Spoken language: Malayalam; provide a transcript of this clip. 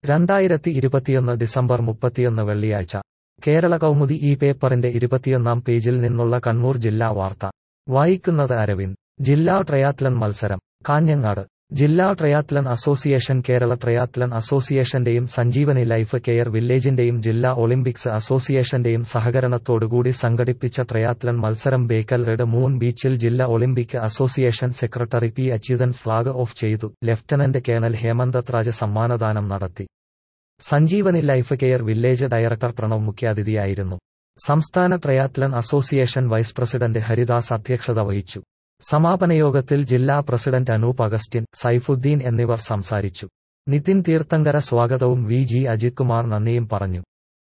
രണ്ടായിരത്തി ഇരുപത്തിയൊന്ന് ഡിസംബർ മുപ്പത്തിയൊന്ന് വെള്ളിയാഴ്ച കേരള കൗമുദി ഈ പേപ്പറിന്റെ ഇരുപത്തിയൊന്നാം പേജിൽ നിന്നുള്ള കണ്ണൂർ ജില്ലാ വാർത്ത വായിക്കുന്നത് അരവിന്ദ് ജില്ലാ ട്രയാത്ലൺ മത്സരം കാഞ്ഞങ്ങാട് ജില്ലാ ട്രയാത്ലൺ അസോസിയേഷൻ കേരള ട്രയാത്ലൺ അസോസിയേഷന്റെയും സഞ്ജീവനി ലൈഫ് കെയർ വില്ലേജിന്റെയും ജില്ലാ ഒളിമ്പിക്സ് അസോസിയേഷന്റെയും സഹകരണത്തോടുകൂടി സംഘടിപ്പിച്ച ട്രയാത്ലൺ മത്സരം ബേക്കൽ റെഡ് മൂൺ ബീച്ചിൽ ജില്ലാ Olympic association secretary P Achuthan flag off ചെയ്തു ലഫ്റ്റനന്റ് കേണൽ ഹേമന്തത്രാജ് സമ്മാനദാനം നടത്തി Sanjeevani life care village director Pranav മുഖ്യാതിഥിയായിരുന്നു സംസ്ഥാന triathlon association vice president Haridas അധ്യക്ഷത വഹിച്ചു സമാപന യോഗത്തിൽ ജില്ലാ പ്രസിഡന്റ് അനൂപ് അഗസ്റ്റിൻ സൈഫുദ്ദീൻ എന്നിവർ സംസാരിച്ചു നിതിൻ തീർത്ഥങ്കര സ്വാഗതവും വി ജി അജിത് കുമാർ നന്ദിയും പറഞ്ഞു